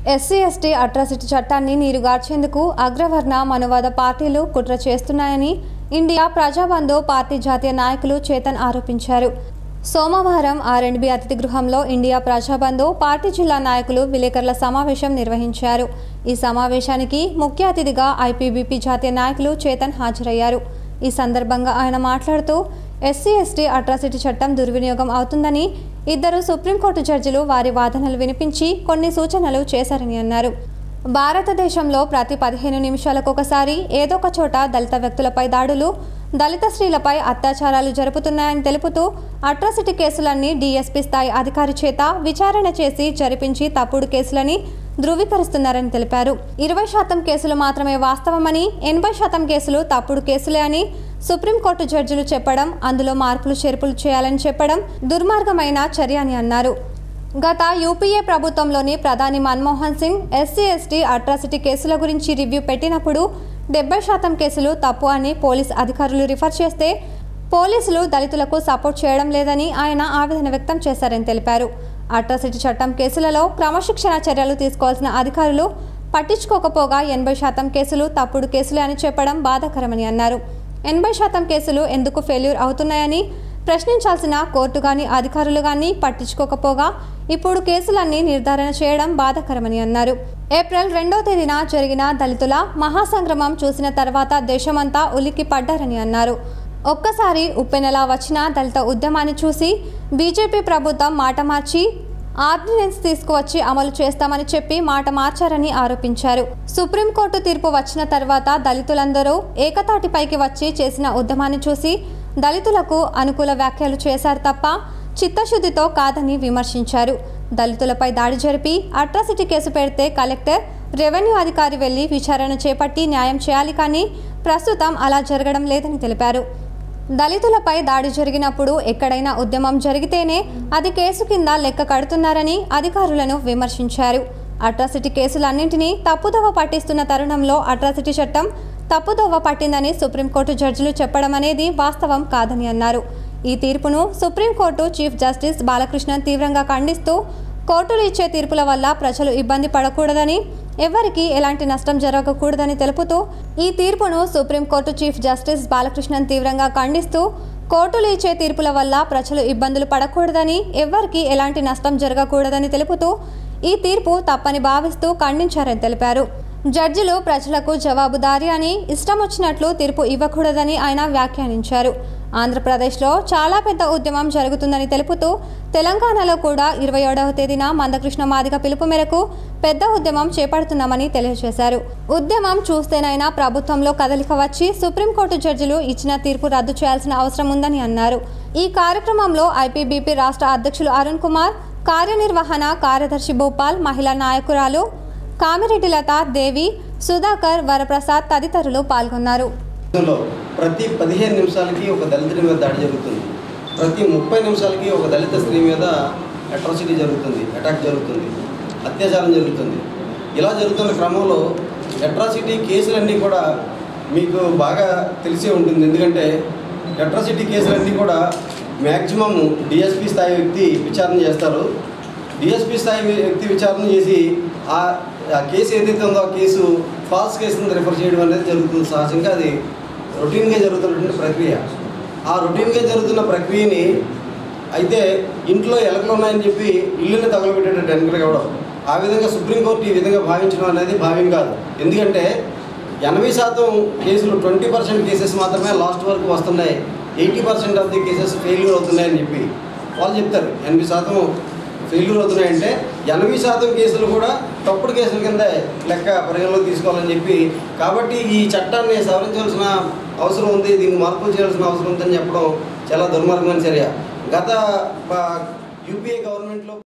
SC ST atrocity చట్టాన్ని నీరుగార్చేందుకు అగ్రవర్ణ మనువాద పార్టీలు కుట్ర చేస్తున్నాయని ఇండియా ప్రజాబంధు పార్టీ జాతీయ నాయకులు చేతన్ ఆరోపించారు సోమవారం ఆర్ఎండ్బి అతిథి గృహంలో ఇండియా ప్రజాబంధు పార్టీ జిల్లా నాయకులు విలేకరుల సమావేశం నిర్వహించారు ఈ సమావేశానికి ముఖ్య అతిథిగా ఐపీబీపీ జాతీయ నాయకులు చేతన్ హాజరయ్యారు ఈ సందర్భంగా ఆయన మాట్లాడుతూ ఎస్సీ ఎస్టీ అట్రాసిటీ చట్టం దుర్వినియోగం అవుతుందని ఇద్దరు సుప్రీంకోర్టు జడ్జిలు వారి వాదనలు వినిపించి కొన్ని సూచనలు చేశారని అన్నారు భారతదేశంలో ప్రతి పదిహేను నిమిషాలకు ఒకసారి ఏదో ఒక చోట దళిత వ్యక్తులపై దాడులు దళిత స్త్రీలపై అత్యాచారాలు జరుపుతున్నాయని తెలుపుతూ అట్రాసిటీ కేసులన్నీ డీఎస్పీ స్థాయి అధికారి చేత విచారణ చేసి జరిపించి తప్పుడు కేసులని ధృవీకరిస్తున్నారని తెలిపారు ఇరవై శాతం కేసులు మాత్రమే వాస్తవమని ఎనభై శాతం కేసులు తప్పుడు కేసులే అని సుప్రీంకోర్టు జడ్జిలు చెప్పడం అందులో మార్పులు చేర్పులు చేయాలని చెప్పడం దుర్మార్గమైన చర్య అని అన్నారు గత యూపీఏ ప్రభుత్వంలోని ప్రధాని Manmohan Singh SC ST atrocity కేసుల గురించి రివ్యూ పెట్టినప్పుడు డెబ్బై శాతం కేసులు తప్పు అని పోలీస్ అధికారులు రిఫర్ చేస్తే పోలీసులు దళితులకు సపోర్ట్ చేయడం లేదని ఆయన ఆవేదన వ్యక్తం చేశారని తెలిపారు అట్రాసిటీ చట్టం కేసులలో క్రమశిక్షణ చర్యలు తీసుకోవాల్సిన అధికారులు పట్టించుకోకపోగా ఎనభై శాతం కేసులు తప్పుడు కేసులే అని చెప్పడం బాధాకరమని అన్నారు ఎనభై శాతం కేసులు ఎందుకు ఫెయిల్యూర్ అవుతున్నాయని ప్రశ్నించాల్సిన కోర్టు గాని అధికారులు గాని పట్టించుకోకపోగా ఇప్పుడు కేసులన్నీ నిర్ధారణ చేయడం బాధాకరమని అన్నారు ఏప్రిల్ రెండో తేదీన జరిగిన దళితుల మహాసంగ్రమం చూసిన తర్వాత దేశమంతా ఉలిక్కి పడ్డారని అన్నారు ఒక్కసారి ఉప్పెనలా వచ్చిన దళిత ఉద్యమాన్ని చూసి బీజేపీ ప్రభుత్వం మాట మార్చి ఆర్డినెన్స్ తీసుకువచ్చి అమలు చేస్తామని చెప్పి మాట మార్చారని ఆరోపించారు సుప్రీంకోర్టు తీర్పు వచ్చిన తర్వాత దళితులందరూ ఏకతాటిపైకి వచ్చి చేసిన ఉద్యమాన్ని చూసి దళితులకు అనుకూల వ్యాఖ్యలు చేశారు తప్ప చిత్తశుద్ధితో కాదని విమర్శించారు దళితులపై దాడి జరిపి అట్రాసిటీ కేసు పెడితే కలెక్టర్ రెవెన్యూ అధికారి వెళ్లి విచారణ చేపట్టి న్యాయం చేయాలి కానీ ప్రస్తుతం అలా జరగడం లేదని తెలిపారు దళితులపై దాడి జరిగినప్పుడు ఎక్కడైనా ఉద్యమం జరిగితేనే అది కేసు కింద లెక్క కడుతున్నారని అధికారులను విమర్శించారు అట్రాసిటీ కేసులన్నింటినీ తప్పుదోవ పట్టిస్తున్న తరుణంలో అట్రాసిటీ చట్టం తప్పుదోవ పట్టిందని సుప్రీంకోర్టు జడ్జిలు చెప్పడం అనేది వాస్తవం కాదని అన్నారు ఈ తీర్పును సుప్రీంకోర్టు చీఫ్ జస్టిస్ బాలకృష్ణన్ తీవ్రంగా ఖండిస్తూ కోర్టులు ఇచ్చే తీర్పుల వల్ల ప్రజలు ఇబ్బంది పడకూడదని ఎవరికి ఎలాంటి నష్టం జరగకూడదని తెలుపుతూ ఈ తీర్పును సుప్రీంకోర్టు చీఫ్ జస్టిస్ బాలకృష్ణన్ తీవ్రంగా ఖండిస్తూ కోర్టులు ఇచ్చే తీర్పుల వల్ల ప్రజలు ఇబ్బందులు పడకూడదని ఎవ్వరికి ఎలాంటి నష్టం జరగకూడదని తెలుపుతూ ఈ తీర్పు తప్పని భావిస్తూ ఖండించారని తెలిపారు జడ్జిలు ప్రజలకు జవాబుదారీ అని ఇష్టం వచ్చినట్లు తీర్పు ఇవ్వకూడదని ఆయన వ్యాఖ్యానించారు ఆంధ్రప్రదేశ్లో చాలా పెద్ద ఉద్యమం జరుగుతుందని తెలుపుతూ తెలంగాణలో కూడా ఇరవై ఏడవ తేదీన మందకృష్ణ మాదిగ పిలుపు మేరకు పెద్ద ఉద్యమం చేపడుతున్నామని తెలియజేశారు ఉద్యమం చూస్తేనైనా ప్రభుత్వంలో కదలిక వచ్చి సుప్రీంకోర్టు జడ్జిలు ఇచ్చిన తీర్పు రద్దు చేయాల్సిన అవసరం ఉందని అన్నారు ఈ కార్యక్రమంలో ఐపీబీపీ రాష్ట్ర అధ్యక్షులు అరుణ్ కుమార్ కార్యనిర్వహణ కార్యదర్శి భూపాల్ మహిళా నాయకురాలు కామిరెడ్డి లత దేవి సుధాకర్ వరప్రసాద్ తదితరులు పాల్గొన్నారు దేశంలో ప్రతి పదిహేను నిమిషాలకి ఒక దళితుడి మీద దాడి జరుగుతుంది ప్రతి ముప్పై నిమిషాలకి ఒక దళిత స్త్రీ మీద అట్రాసిటీ జరుగుతుంది అటాక్ జరుగుతుంది అత్యాచారం జరుగుతుంది ఇలా జరుగుతున్న క్రమంలో అట్రాసిటీ కేసులన్నీ కూడా మీకు బాగా తెలిసే ఉంటుంది ఎందుకంటే అట్రాసిటీ కేసులన్నీ కూడా మ్యాక్సిమం డిఎస్పి స్థాయి వ్యక్తి విచారణ చేస్తారు డిఎస్పి స్థాయి వ్యక్తి విచారణ చేసి ఆ ఆ కేసు ఏదైతే ఉందో ఆ కేసు ఫాల్స్ కేసుని రిఫర్ చేయడం అనేది జరుగుతుంది సహజంగా అది రొటీన్గా జరుగుతున్నటువంటి ప్రక్రియ ఆ రొటీన్గా జరుగుతున్న ప్రక్రియని అయితే ఇంట్లో ఎలకలు ఉన్నాయని చెప్పి ఇల్లుని తగలబెట్టేటట్టు ఎన్నికలు కావడం ఆ విధంగా సుప్రీంకోర్టు ఈ విధంగా భావించడం అనేది భావ్యం కాదు ఎందుకంటే ఎనభై శాతం కేసులు ట్వంటీ పర్సెంట్ కేసెస్ మాత్రమే లాస్ట్ వరకు వస్తున్నాయి eighty percent of the cases failure అవుతున్నాయని చెప్పి వాళ్ళు చెప్తారు ఎనభై శాతం ఫెయిల్యూర్ అవుతున్నాయంటే ఎనభై శాతం కేసులు కూడా తప్పుడు కేసుల కింద లెక్క పరిగణలోకి తీసుకోవాలని చెప్పి కాబట్టి ఈ చట్టాన్ని సవరించాల్సిన అవసరం ఉంది దీన్ని మార్పు చేయాల్సిన అవసరం ఉందని చెప్పడం చాలా దుర్మార్గమైన చర్య గత యూపీఏ గవర్నమెంట్లో